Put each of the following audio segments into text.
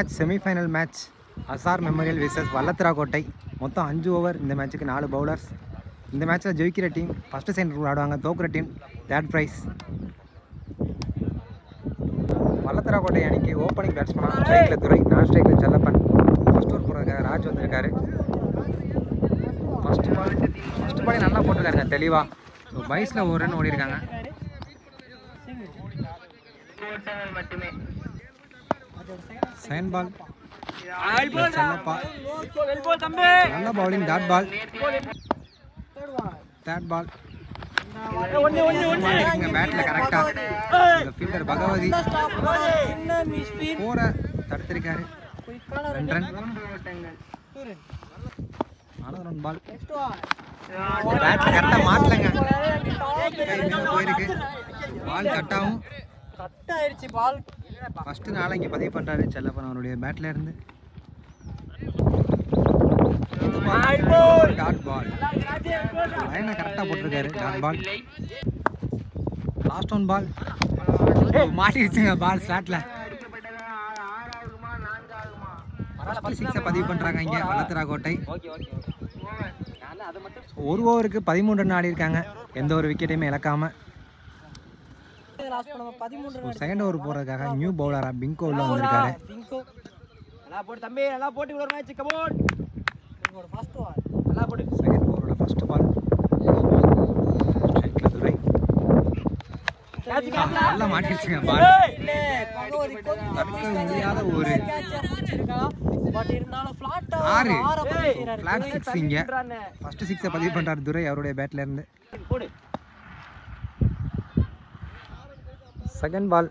Match semifinal match Azhar memorial versus Vallathra Kottai மொத்தம் அஞ்சு over இந்த மேட்ச்சுக்கு நாலு பவுலர்ஸ் இந்த மேட்ச்சில் ஜெயிக்கிற டீம் ஃபஸ்ட்டு சென்டர் விளாடுவாங்க தோக்குற team third prize Vallathra Kottai அணிக்கு ஓப்பனிங் பேட்ஸ்மனாக ஸ்ட்ரைக்கில் துறை நான் ஸ்ட்ரைக்கில் செல்லப்பன் ஃபஸ்ட் ஓவர் போடுறாங்க ராஜ் வந்திருக்காரு ஃபஸ்ட் பால் ஃபஸ்ட் பாலே நல்லா போட்டிருக்காருங்க தெளிவாக ஸோ பைஸில் ஒரு ரன் ஓடி இருக்காங்க செகண்ட் பால் செல்லப்பா நல்ல bowling dot ball third ball மாட்டிருக்குங்க பேட்டில் கரெக்டாக இந்த ஃபீல்டர் பகவதி ஃபோரை தடுத்திருக்காரு ரெண்டு ரன் அனதர் ஒன் பால் பேட்டில் கரெக்டாக மாட்டலங்க கை மேலே போயிருக்கு பால் கட்டாகும் ஃபர்ஸ்ட் நாளை இங்கே பதிவு பண்ணுறாரு செல்லப்பன் அவருடைய பேட்டில் இருந்து டாட் பால் லைனை கரெக்டாக போட்டிருக்காரு dot ball last one ball மாட்டிடுச்சுங்க பால் ஸ்லாட்டில் சிக்ஸை பதிவு பண்ணுறாங்க இங்கே வளத்துரா கோட்டை ஒரு ஓவருக்கு பதிமூணு ரன் ஆடி இருக்காங்க எந்த ஒரு விக்கெட்டையுமே இழக்காம செகண்ட் ஓவர் போகிறதுக்காக நியூ பவுலராக பிங்கோ உள்ள வந்திருக்காரு நல்லா போட்டு தம்பி நல்லா போட்டு ஒரு மேட்ச் கமோன் நல்லா போட்டு செகண்ட் ஓவரோட ஃபர்ஸ்ட் பால் ஸ்ட்ரைக்கில் துறை நல்லா மாட்டிடுச்சுங்க பால் தடுக்க முடியாத ஒரு ஆறு ஃபிளாட் சிக்ஸ் இங்கே ஃபர்ஸ்ட் சிக்ஸை பதிவு பண்ணுறாரு துரை அவருடைய பேட்ல இருந்து போடு செகண்ட் பால்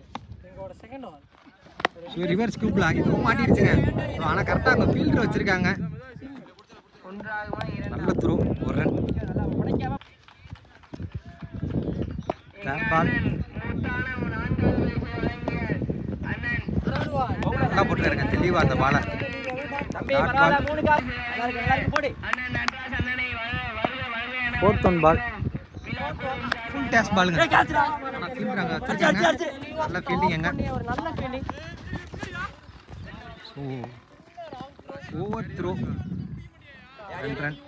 ரிவர்ஸ் ஸ்கூப்ல இதுவும் மாட்டிடுச்சுங்க ஆனால் கரெக்டாக அங்கே ஃபீல்டர் வச்சிருக்காங்க நல்ல த்ரோ ஒரு ரன் தேர்ட் பால் நல்லா போட்டுருக்காருங்க தெளிவா அந்த பாலை தம்பி பரவாயில்ல மூணு கால் நல்லா இருக்கு நல்லா இருக்கு போடு fourth one ball full toss பாலுங்க கேட்ச்டா ஆனால் ஃபீல்டர் அங்கே வச்சிருக்காங்க நல்ல ஃபீல்டிங் எங்க நல்ல ஃபீல்டிங் ஸோ ஓவர் த்ரோ ரெண்டு ரன்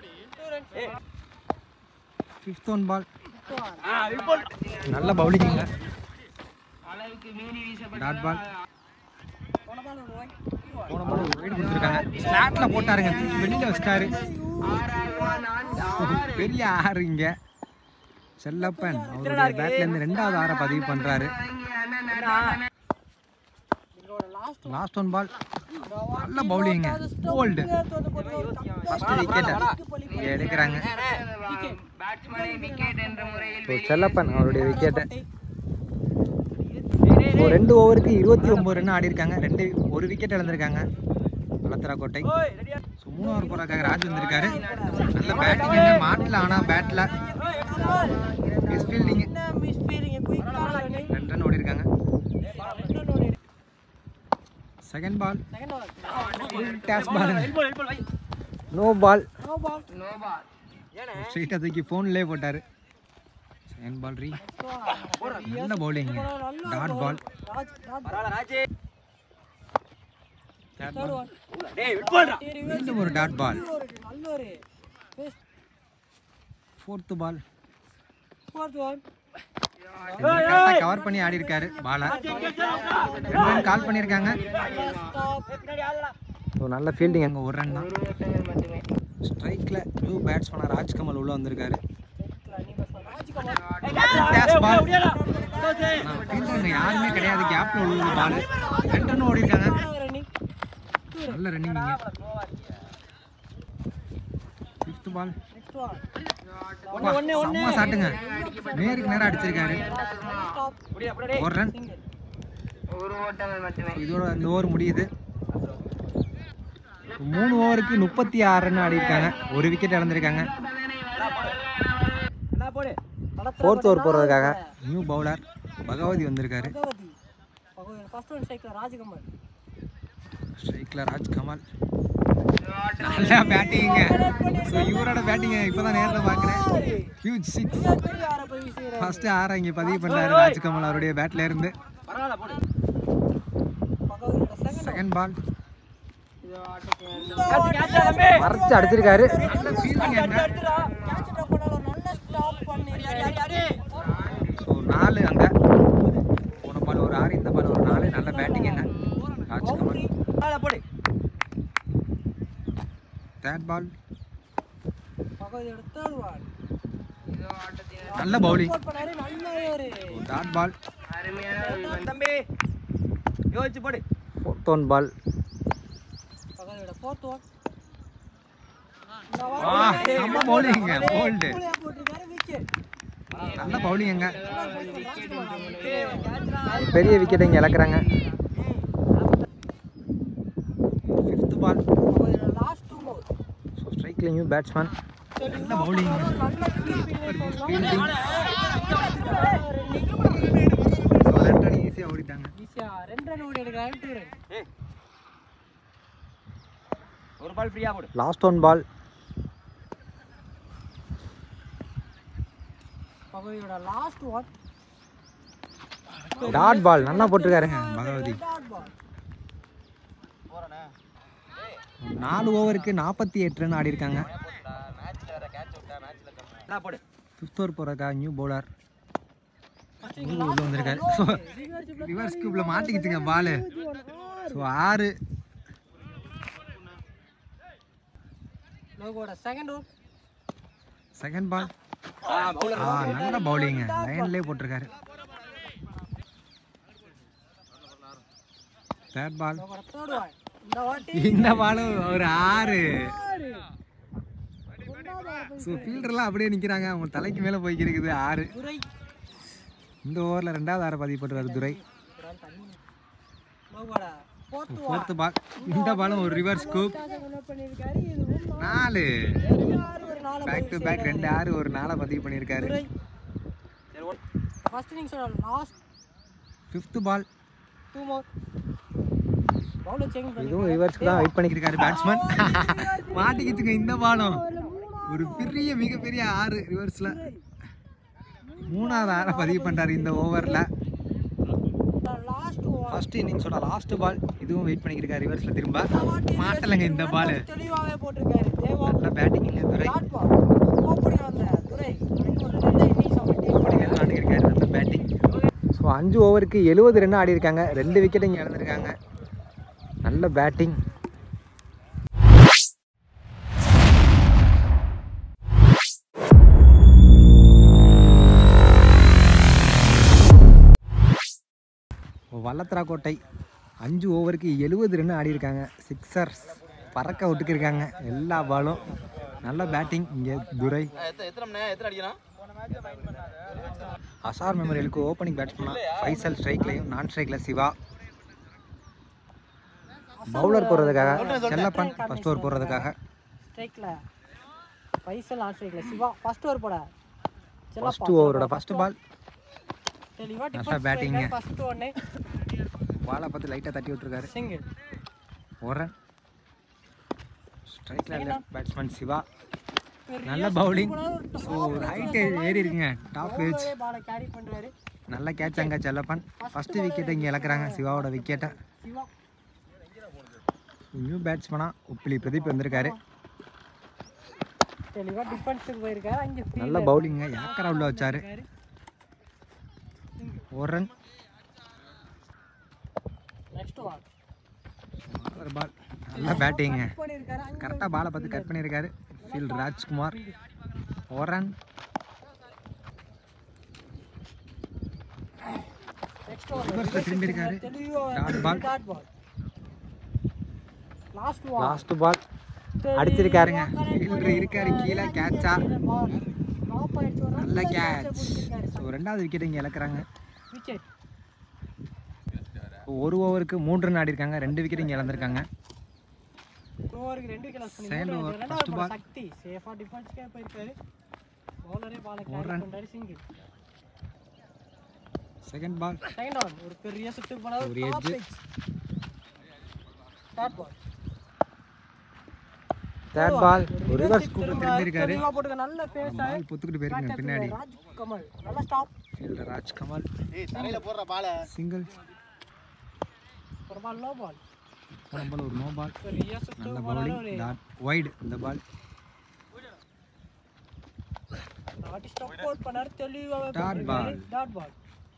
ஃபிஃப்த் ஒன் பால் ஆ விபோல் நல்ல பவுலிங்க டாட் பால் போன பால் ஒரு வைடு கொடுத்துருக்காங்க ஸ்லாட்ல போட்டாருங்க தூக்கி வெளியில வச்சிட்டாரு பெரிய ஆறு இங்க செல்லப்பன் அவருடைய பேட்ல இருந்து ரெண்டாவது ஆறை பதிவு பண்றாரு லாஸ்ட் ஒன் பால் நல்ல பவுலிங்க போல்டு ஃபர்ஸ்ட் விக்கெட் எடுக்கிறாங்க ஸோ செல்லப்பன் அவருடைய விக்கெட்டை ஒரு ரெண்டு ஓவருக்கு இருபத்தி ஒம்பது ரன் ஆடி இருக்காங்க ரெண்டு ஒரு விக்கெட் இழந்திருக்காங்க வளத்தரா கோட்டை ஓய் ரெடியா ஸோ மூணு ஓவர் போகிறக்காக ராஜ் வந்திருக்காரு நல்ல பேட்டிங் மாட்டில் ஆனால் பேட்டில் miss fielding miss feeling quick ரெண்டு ரன் ஓடி இருக்காங்க second ball second over full toss ball விபோல் விபோல் வை no ball no ball no ball ஏனே ஸ்ட்ரைட்டாக தூக்கி ஃபோன்லேயே போட்டார் செகண்ட் பால் ரீ நல்ல பவுலிங் டாட் பால் ராஜ் பரவாயில்ல ராஜே தேர்ட் பால் டேய் விபோல்டா மீண்டும் ஒரு டாட் பால் நல்ல ஒரு ஃபோர்த்து பால் ஃபோர்த் ஒன் கரெக்டாக கவர் பண்ணி ஆடி இருக்காரு பாலை ரெண்டு ரன் கால் பண்ணியிருக்காங்க பின்னாடி ஆளடா ஸோ நல்ல ஃபீல்டிங் அங்கே ஒரு ரன் தான் ஸ்ட்ரைக்கில் நியூ பேட்ஸ்மேனாக ராஜ்கமல் உள்ள வந்திருக்காரு Pass ball. ஆனால் ஃபீல்டருங்க யாருமே கிடையாது கேப்பில் உள்ள பால் ரெண்டு ரன் ஓடி இருக்காங்க நல்ல ரன்னிங் நீங்கள் ஃபிஃப்த் பால் செம்ம சாட்டுங்க நேருக்கு நேரம் அடிச்சிருக்காரு ஒரு ரன் இதோட இந்த ஓவர் முடியுது மூணு ஓவருக்கு முப்பத்தி ஆறு ரன் ஆடி இருக்காங்க ஒரு விக்கெட் இழந்திருக்காங்க என்ன போடு ஃபோர்த் ஓவர் போடுறதுக்காக நியூ பவுலர் பகவதி வந்திருக்காரு ஃபர்ஸ்ட் ஒன் ஸ்ட்ரைக்கர் ராஜகமல் ஸ்ட்ரைக்கில் ராஜ் கமல் நல்லா பேட்டிங்க ஸோ இவரோட பேட்டிங்க இப்போ தான் நேரில் பார்க்குறேன் ஹியூஜ் சிக்ஸ் பெரிய ஆற போய் வீசுகிறார் ஃபர்ஸ்ட் ஆற இங்கே பதிவு பண்ணாரு ராஜ் கமல் அவருடைய பேட்ல இருந்து பரவாயில்ல போடு செகண்ட் பால் கேட்ச் கேட்ச் தம்பி மறைச்சு அடிச்சிருக்காரு ஸோ நாலு அங்கே போன பால் ஒரு ஆறு இந்த பால் ஒரு நாலு நல்ல பேட்டிங் என்ன ராஜ்குமார் ஆளை போடு தேர்ட் பால் நல்ல பவுலிங் டாட் பால் தம்பி யோசிச்சு போடு ஃபோர்த் ஒன் பால் செம்ம பவுலிங்க போல்டு நல்ல பவுலிங்க பெரிய விக்கெட் இங்கே இழக்கிறாங்க ஃபிஃப்த் பால் ஸோ ஸ்ட்ரைக்கில் நியூ பேட்ஸ்மேன் நல்ல பவுலிங் ஃபீல்டிங் ரெண்டு அடி ஈஸியாக ஓடிட்டாங்க ஏய். ஒரு பால் ஃப்ரீயா போடு last one ball dot ball நல்லா போட்டிருக்காருங்க பகவதி போறேனே நாலு ஓவருக்கு நாற்பத்தி எட்டு ரன் ஆடி இருக்காங்க மேட்ச்ல வேற கேட்ச் விட்டா மேட்ச்ல என்ன போடு ஃபிஃப்த் ஓவர் போகிறக்கா நியூ பவுலர் உள்ள வந்திருக்காரு ஸோ ரிவர்ஸ் கியூப்ல மாட்டிக்கிச்சுங்க பால் ஸோ ஆறு செகண்ட் பால் ஆ பவுலர் ஆ நல்ல பவுலிங்க லைன்லேயே போட்டிருக்காரு தேர்ட் பால் இந்த பாலும் ஒரு ஆறு ஸோ ஃபீல்டர்லாம் அப்படியே நிற்கிறாங்க அவங்க தலைக்கு மேலே போய்க்கு இருக்குது ஆறு இந்த ஓவரில் ரெண்டாவது ஆறு பதிவு போட்டுருவாரு துரை ஃபோர்த்து பால் இந்த பாலும் ஒரு ரிவர்ஸ் ஸ்கூப் நாலு பேக் டு பேக் ரெண்டு ஆறு ஒரு நாளை பதிவு பண்ணியிருக்காரு சரி ஓடு ஃபர்ஸ்ட் இன்னிங்ஸோட last fifth ball two more bowler check பண்ணி இதுவும் ரிவர்ஸ்க்கு தான் வெயிட் பண்ணிக்கிருக்காரு பேட்ஸ்மேன் மாட்டிக்கிச்சுங்க இந்த பாலம் ஒரு பெரிய மிகப்பெரிய ஆறு ரிவர்ஸில் மூணாவது ஆறை பதிவு பண்ணுறாரு இந்த ஓவரில் லாஸ்ட் ஃபர்ஸ்ட் இன்னிங்ஸோட லாஸ்ட் பால் இதுவும் வெயிட் பண்ணிக்கிருக்காரு ரிவர்ஸில் திரும்ப மாட்டலைங்க இந்த பால் தெளிவாகவே போட்டிருக்காரு தேவா நல்ல batting Durai dot ball opening வந்த துரை ரெண்டு இன்னிங்ஸ் அவன் டீம் ஓப்பனிங் விளாண்டுருக்காரு நல்ல பேட்டிங் ஸோ அஞ்சு ஓவருக்கு எழுபது ரன் ஆடி இருக்காங்க ரெண்டு விக்கெட் இங்கே இழந்திருக்காங்க நல்ல பேட்டிங் வல்லத்தரா கோட்டை அஞ்சு ஓவருக்கு எழுபது ரன் ஆடி இருக்காங்க சிக்ஸர்ஸ் பறக்க விட்டுக்கிருக்காங்க எல்லா பாலும் நல்ல பேட்டிங் இங்கே துரை எத்தனை எத்தனை மணி நேரம் எத்தனை அடிக்கிறான் அசார் மெமோரியலுக்கு ஓப்பனிங் பேட்ஸ்மேனாக ஃபைசல் ஸ்ட்ரைக்லையும் நான் ஸ்ட்ரைக்கில் சிவா பவுலர் போடுறதுக்காக செல்லப்பன் ஃபர்ஸ்ட் ஓவர் போடுறதுக்காக ஸ்ட்ரைக்கில் பைசல் ஆன் ஸ்ட்ரைக்கில் சிவா ஃபர்ஸ்ட் ஓவர் போட ஃபர்ஸ்ட் ஓவரோட ஃபர்ஸ்ட் பால் தெளிவா நல்ல டிஃபென்ஸ் batting. பேட்டிங் ஃபர்ஸ்ட் ஒன்னு பாலை பார்த்து லைட்டாக தட்டி விட்டுருக்காரு சிங்கிள் ஒரு ரன் ஸ்ட்ரைக்கில் லெஃப்ட் பேட்ஸ்மேன் சிவா நல்ல பவுலிங் ஸோ ஹைட்டு ஏறி இருக்குங்க டாப் ஏஜ் பாலை கேரி பண்றாரு நல்ல கேட்ச் அங்கே செல்லப்பன் ஃபஸ்ட்டு விக்கெட்டை இங்கே இழக்கிறாங்க சிவாவோட விக்கெட்டை சிவா நியூ பேட்ஸ்மேனாக உப்பிலி பிரதீப் வந்திருக்காரு தெளிவா டிஃபென்ஸுக்கு போயிருக்காரு அங்கே நல்ல பவுலிங்க யாக்கரா உள்ள வச்சாரு ஒரு ரன் நெக்ஸ்ட் ஒன் ஒரு பால் நல்ல பேட்டிங்க பண்ணியிருக்காரு அங்கே கரெக்டாக பாலை பார்த்து கட் பண்ணியிருக்காரு ஃபீல்ட் ராஜ்குமார் ஒரு ரன் நெக்ஸ்ட் ஒன் ரிவர்ஸில் திரும்பி இருக்காரு dot ball dot ball last one last ball அடிச்சிருக்காருங்க ஃபீல்டர் இருக்காரு கீழே கேட்சா பால் டாப் ஆயிடுச்சு ஒரு நல்ல கேட்ச் ஸோ ரெண்டாவது விக்கெட் இங்கே இழக்கிறாங்க விக்கெட் ஒரு ஓவருக்கு மூன்று ரன் ஆடி இருக்காங்க ரெண்டு விக்கெட் இங்கே இழந்திருக்காங்க ஓவருக்கு ரெண்டு விக்கெட் பண்ணி Second மூணு over, ரெண்டாவது first ball ball. சக்தி சேஃபா டிஃபென்ஸ்க்கே போயிருக்காரு பவுலரே பாலை ஒரு கேரி run. பண்றாரு single second ball second one ஒரு பெரிய சுத்து போனது ஒரு edge. Dot ball third ball ஒரு ரிவர்ஸ் கூப்பிட்டு திரும்பி இருக்காரு தெளிவா போட்டுக்க நல்ல பேஸ் பால் பொத்துக்கிட்டு போயிருங்க பின்னாடி ராஜ் கமல் நல்ல ஸ்டாப் ஃபீல்டர் ராஜ் கமல் ஏய் தலையில போடுற பால சிங்கிள் ஒரு பால் லோ பால் போன பால் ஒரு நோ பால் பெரிய சுத்து நல்ல போனாரு பவுலிங் டாட் வைடு இந்த பால் நாட்டி ஸ்டாப் அவுட் பண்ணாரு தெளிவாவே Dot ball. Dot ball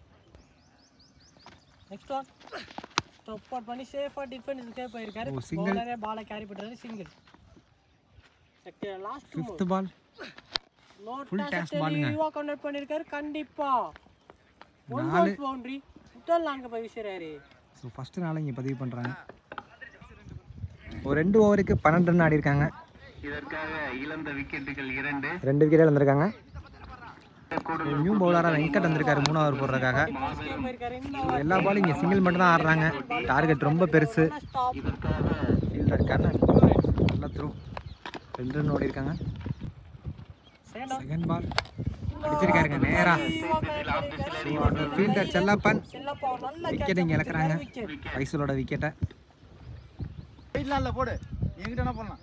next one stop out பண்ணி சேஃபா டிஃபென்ஸ்க்கே போயிருக்காரு ஓ, single. பவுலரே பாலை கேரி பண்றாரு single second last fifth ball full task ball-ங்க. தெளிவா கன்வெர்ட் பண்ணிருக்காரு கண்டிப்பா ஒன் நாலு. பால் பவுண்டரி முதல் நான்கு போய் வீசுறாரு ஸோ ஃபஸ்ட்டு நாள் இங்கே பதிவு பண்ணுறாங்க ஒரு ரெண்டு ஓவருக்கு பன்னெண்டு ரன் ஆடி இருக்காங்க இதற்காக இழந்த விக்கெட்டுகள் இரண்டு ரெண்டு விக்கெட் இழந்திருக்காங்க நியூ பவுலராக வெங்கட் வந்திருக்காரு மூணாவது போடுறதுக்காக போயிருக்காரு இந்த எல்லா பாலும் இங்கே சிங்கிள் மட்டும் தான் ஆடுறாங்க டார்கெட் ரொம்ப பெருசு ஸ்டாப் ஃபீல்டர் கர்ணன் நல்லா த்ரூ ரெண்டு ரன் ஓடி இருக்காங்க சேலம் செகண்ட் பால் அடிச்சிருக்காருங்க நேரா ஃபீல்டர் செல்லப்பன் செல்லப்பா நல்ல விக்கெட் இங்கே இழக்கிறாங்க விக்கெட் ஃபைசலோட விக்கெட்டை வெயிட்லாம் இல்லை போடு என்கிட்ட என்ன பண்ணலாம்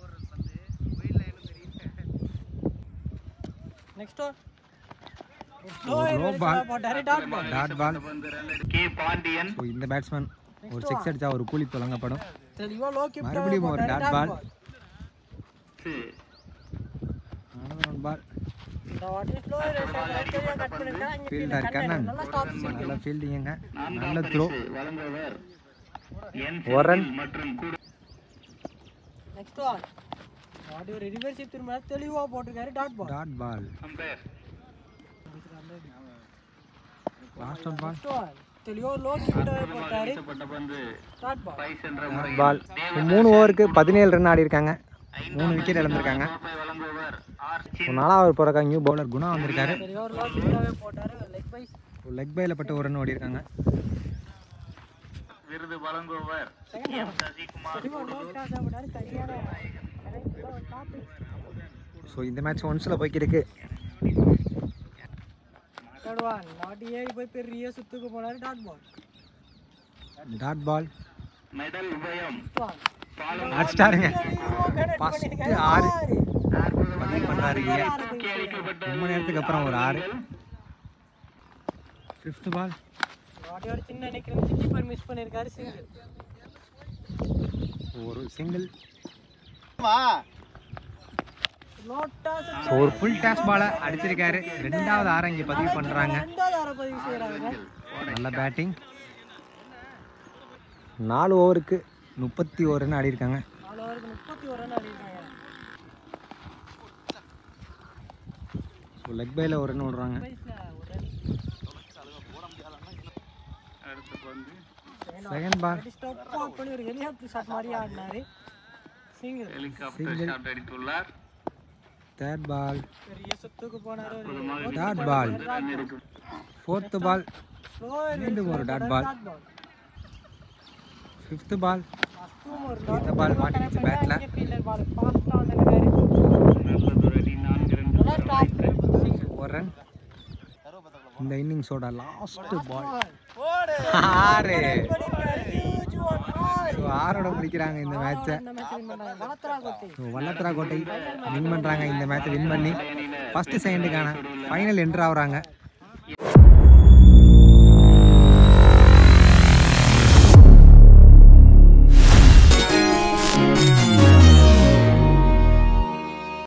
நெக்ஸ்ட் ஒன் low ball. போட்டாரு dot ball dot ball K Pandiyan so இந்த பேட்ஸ்மேன் ஒரு சிக்ஸ் அடிச்சா ஒரு கூலி தொடங்கப்படும் தெளிவா லோ கிப் மறுபடியும் ஒரு டாட் பால் ஒன் பால் இந்த வாட்டி ஸ்லோ தெளிவா கட் பண்ணிருக்காங்க ஃபீல்டர் கண்ணன் நல்ல ஸ்டாப் நல்ல ஃபீல்டிங்க நல்ல த்ரோ வழங்குபவர் என் ஒரு ரன் மற்றும் கூட நெக்ஸ்ட் ஒன் வாட்டி ஒரு ரிவர்ஸ் திரும்ப தெளிவா போட்டிருக்காரு dot ball dot ball umpire last one ball next one தெளிவா லோ கிப் போட்டாரு பட்ட பந்து டாட் பால் பைஸ் என்ற டாட் முறையில் பால் மூணு ஓவருக்கு பதினேழு ரன் ஆடி இருக்காங்க மூணு விக்கெட் இழந்திருக்காங்க கோப்பை வழங்குபவர் ஆர் ஒரு நாலாவது போகிறக்காக நியூ பவுலர் குணா வந்திருக்காரு தெளிவா ஒரு லோ கிப் போட்டாரு லெக் பைஸ் ஒரு லெக் பையில் பட்டு ஒரு ரன் ஓடி இருக்காங்க விருது வழங்குபவர் எம் சசிகுமார் தெளிவா லோ கிராஸ் போட்டாரு சரியான டாப் ஸோ இந்த மேட்ச் ஒன்ஸில் போய்க்கிருக்கு தேர்ட் ஒன் நாட்டி ஏறி போய் பெரிய சுத்துக்கு போனாரு டாட் பால் டாட் பால் மெடல் உபயம் நெக்ஸ்ட் ஒன் பாலம் அடிச்சிட்டாருங்க ஃபஸ்ட்டு ஆறு பதிவு பண்ணுறாரு இங்கே அளிக்கப்பட்ட ரொம்ப நேரத்துக்கு அப்புறம் ஒரு ஆறு ஃபிஃப்த் பால் நாட்டி ஒரு சின்ன நினைக்கிறேன் கீப்பர் மிஸ் பண்ணிருக்காரு சிங்கிள் ஒரு சிங்கிள் வா லோட்டாஸ் ஸோ ஒரு ஃபுல் டேஸ் பாலை அடிச்சிருக்காரு ரெண்டாவது ஆறை இங்கே பதிவு பண்ணுறாங்க ரெண்டாவது ஆற பதிவு செய்யறாங்க நல்ல பேட்டிங் நாலு ஓவருக்கு முப்பத்தி ஒரு ரன் ஆடி இருக்காங்க நாலு ஓவருக்கு முப்பத்தி ஒரு ரன் அடிக்கிறாங்க ஸோ லெக் பையில் ஒரு ரன் விடுறாங்க வயசுல ஒரு run. அடுத்த பந்து செகண்ட் பால் அடி ஸ்டாப் அவுட் பண்ணி ஒரு ஹெலிகாப்டர் ஷாட் மாதிரி ஆடினாரு சிங்கிள் ஹெலிகாப்டர் ஷாட் அடித்துள்ளார் தேர்ட் பால் பெரிய சுத்துக்கு போனாரு ஒரு dot ball fourth ball slow மீண்டும் ஒரு டாட் பால் ஃபிஃப்த்து பால் ஒரு இந்த பால் மாட்டிக்கிச்சு பேட்டில் ஃபீல்டர் பால் ஃபாஸ்டா வந்துருக்காரு நல்லதொரு அடி நான்கு ரன் நல்லா டாப் ஒரு ரன் இந்த இன்னிங்ஸோட லாஸ்ட் பால் போடு ஆறு ஹியூஜ் ஒன் ஆல் ஸோ ஆறோட முடிக்கிறாங்க இந்த மேட்சை இந்த மேட்ச் வின் பண்ணாங்க வளத்தரா கோட்டை ஸோ வல்லத்ரா கோட்டை வின் பண்ணுறாங்க இந்த மேட்சை வின் பண்ணி ஃபஸ்ட்டு செகண்டுக்கான ஃபைனல் என்ட்ரு ஆகுறாங்க